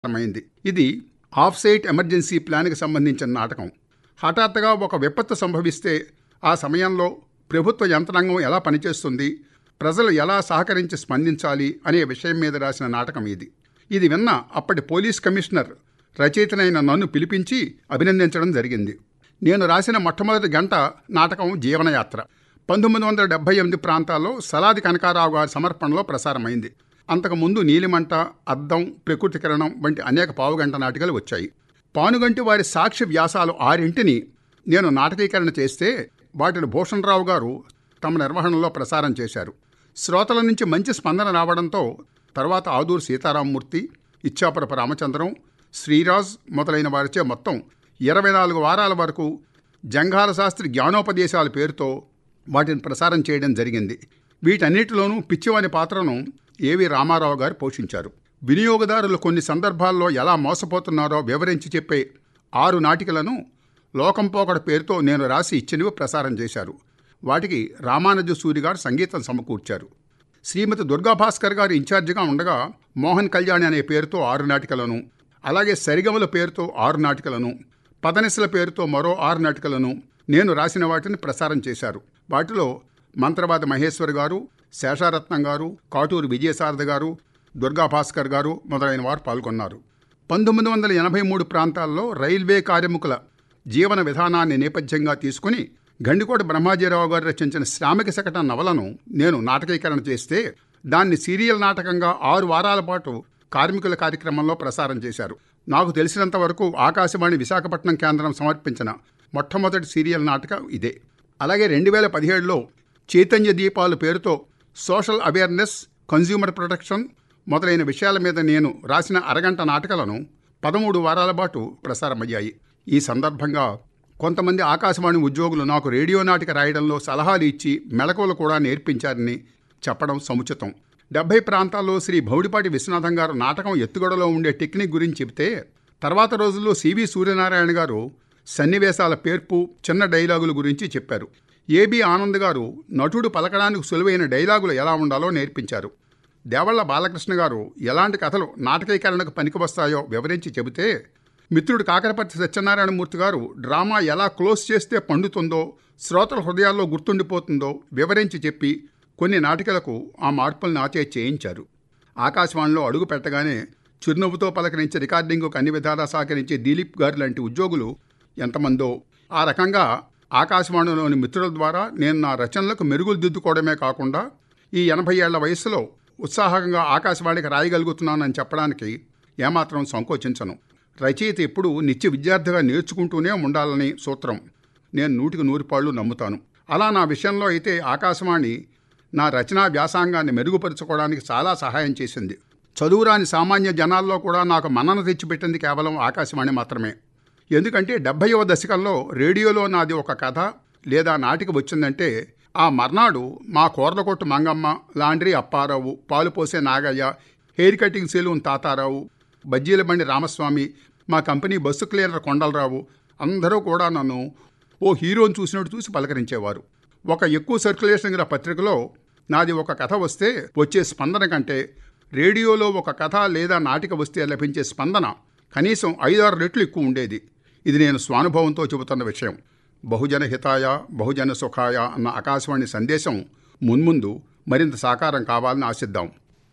ప్రారంభమైంది ఇది of sight emergency ప్లాన్కి సంబంధించిన నాటకం హఠాత్తుగా ఒక విపత్తు సంభవిస్తే ఆ సమయంలో ప్రభుత్వ యంత్రాంగం ఎలా పనిచేస్తుంది ప్రజలు ఎలా సహకరించి స్పందించాలి అనే విషయం మీద రాసిన నాటకం ఇది ఇది విన్న అప్పటి పోలీస్ కమిషనర్ రచయితనైన నన్ను పిలిపించి అభినందించడం జరిగింది నేను రాసిన మొట్టమొదటి గంట నాటకం జీవనయాత్ర పంతొమ్మిది వందల డెబ్బై ఎనిమిది ప్రాంతాల్లో సలాది కనకారావు గారి సమర్పణలో ప్రసారమైంది అంతకుముందు నీలిమంట అద్దం ప్రకృతి కిరణం వంటి అనేక పావుగంట నాటికలు వచ్చాయి పానుగంటి వారి సాక్ష్య వ్యాసాలు ఆరింటిని నేను నాటకీకరణ చేస్తే వాటిని భూషణరావు గారు తమ నిర్వహణలో ప్రసారం చేశారు శ్రోతల నుంచి మంచి స్పందన రావడంతో తర్వాత ఆదూరు సీతారామమూర్తి ఇచ్చాపురపు రామచంద్రం శ్రీరాజ్ మొదలైన వారిచే మొత్తం ఇరవై నాలుగు వారాల వరకు జంఘాల శాస్త్రి జ్ఞానోపదేశాల పేరుతో వాటిని ప్రసారం చేయడం జరిగింది వీటన్నిటిలోనూ పిచ్చివాని పాత్రను ఏవి రామారావు గారు పోషించారు వినియోగదారులు కొన్ని సందర్భాల్లో ఎలా మోసపోతున్నారో వివరించి చెప్పే ఆరు నాటికలను లోకం పోకడ పేరుతో నేను రాసి ఇచ్చినవి ప్రసారం చేశారు వాటికి రామానుజ సూరి గారు సంగీతం సమకూర్చారు శ్రీమతి దుర్గాభాస్కర్ గారు ఇన్ఛార్జిగా ఉండగా మోహన్ కళ్యాణి అనే పేరుతో ఆరు నాటికలను అలాగే సరిగమల పేరుతో ఆరు నాటికలను పదనిసల పేరుతో మరో ఆరు నాటికలను నేను రాసిన వాటిని ప్రసారం చేశారు వాటిలో మంత్రవాద మహేశ్వర్ గారు శేషారత్నం గారు కాటూరు విజయసారథ గారు దుర్గాభాస్కర్ గారు మొదలైన వారు పాల్గొన్నారు పంతొమ్మిది వందల ఎనభై మూడు ప్రాంతాల్లో రైల్వే కార్మికుల జీవన విధానాన్ని నేపథ్యంగా తీసుకుని గండికోట బ్రహ్మాజీరావు గారు రచించిన శ్రామిక శకట నవలను నేను నాటకీకరణ చేస్తే దాన్ని సీరియల్ నాటకంగా ఆరు వారాల పాటు కార్మికుల కార్యక్రమంలో ప్రసారం చేశారు నాకు తెలిసినంత వరకు ఆకాశవాణి విశాఖపట్నం కేంద్రం సమర్పించిన మొట్టమొదటి సీరియల్ నాటకం ఇదే అలాగే రెండు వేల పదిహేడులో చైతన్య దీపాలు పేరుతో సోషల్ అవేర్నెస్ కన్జ్యూమర్ ప్రొటెక్షన్ మొదలైన విషయాల మీద నేను రాసిన అరగంట నాటకాలను పదమూడు వారాల పాటు ప్రసారమయ్యాయి ఈ సందర్భంగా కొంతమంది ఆకాశవాణి ఉద్యోగులు నాకు రేడియో నాటిక రాయడంలో సలహాలు ఇచ్చి మెళకువలు కూడా నేర్పించారని చెప్పడం సముచితం డెబ్బై ప్రాంతాల్లో శ్రీ భౌడిపాటి విశ్వనాథం గారు నాటకం ఎత్తుగడలో ఉండే టెక్నిక్ గురించి చెబితే తర్వాత రోజుల్లో సివి సూర్యనారాయణ గారు సన్నివేశాల పేర్పు చిన్న డైలాగుల గురించి చెప్పారు ఏబి ఆనంద్ గారు నటుడు పలకడానికి సులువైన డైలాగులు ఎలా ఉండాలో నేర్పించారు దేవళ్ళ బాలకృష్ణ గారు ఎలాంటి కథలు నాటకీకరణకు పనికి వస్తాయో వివరించి చెబితే మిత్రుడు కాకరపర్తి సత్యనారాయణమూర్తి గారు డ్రామా ఎలా క్లోజ్ చేస్తే పండుతుందో శ్రోతల హృదయాల్లో గుర్తుండిపోతుందో వివరించి చెప్పి కొన్ని నాటికలకు ఆ మార్పులను ఆచే చేయించారు ఆకాశవాణిలో అడుగు పెట్టగానే చిరునవ్వుతో పలకరించి రికార్డింగ్కు అన్ని విధాలా సహకరించే దిలీప్ గారు లాంటి ఉద్యోగులు ఎంతమందో ఆ రకంగా ఆకాశవాణిలోని మిత్రుల ద్వారా నేను నా రచనలకు మెరుగులు దిద్దుకోవడమే కాకుండా ఈ ఎనభై ఏళ్ల వయసులో ఉత్సాహంగా ఆకాశవాణికి రాయగలుగుతున్నానని చెప్పడానికి ఏమాత్రం సంకోచించను రచయిత ఎప్పుడూ నిత్య విద్యార్థిగా నేర్చుకుంటూనే ఉండాలని సూత్రం నేను నూటికి నూరు పాళ్ళు నమ్ముతాను అలా నా విషయంలో అయితే ఆకాశవాణి నా రచనా వ్యాసాంగాన్ని మెరుగుపరుచుకోవడానికి చాలా సహాయం చేసింది చదువురాని సామాన్య జనాల్లో కూడా నాకు మన్నన తెచ్చిపెట్టింది కేవలం ఆకాశవాణి మాత్రమే ఎందుకంటే డెబ్భైవ దశకంలో రేడియోలో నాది ఒక కథ లేదా నాటిక వచ్చిందంటే ఆ మర్నాడు మా కోర్లకొట్టు మంగమ్మ లాండ్రీ అప్పారావు పాలు పోసే Nagayya hair cutting saloon Tatarao బజ్జీల బండి రామస్వామి మా కంపెనీ బస్సు క్లీనర్ కొండలరావు అందరూ కూడా నన్ను ఓ హీరోని చూసినట్టు చూసి పలకరించేవారు ఒక ఎక్కువ సర్క్యులేషన్ గల పత్రికలో నాది ఒక కథ వస్తే వచ్చే స్పందన కంటే రేడియోలో ఒక కథ లేదా నాటిక వస్తే లభించే స్పందన కనీసం ఐదారు రెట్లు ఎక్కువ ఉండేది ఇది నేను స్వానుభవంతో చెబుతున్న విషయం బహుజన హితాయ బహుజన సుఖాయ అన్న ఆకాశవాణి సందేశం మున్ముందు మరింత సాకారం కావాలని ఆశిద్దాం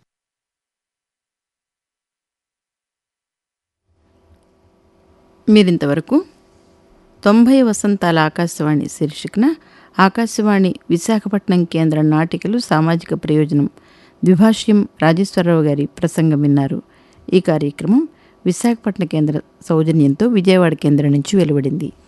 మీరింతవరకు తొంభై వసంతాల ఆకాశవాణి శీర్షికన ఆకాశవాణి విశాఖపట్నం కేంద్ర నాటికలు సామాజిక ప్రయోజనం ద్విభాష్యం రాజేశ్వరరావు గారి ప్రసంగం విన్నారు ఈ కార్యక్రమం విశాఖపట్నం కేంద్ర సౌజన్యంతో విజయవాడ కేంద్రం నుంచి వెలువడింది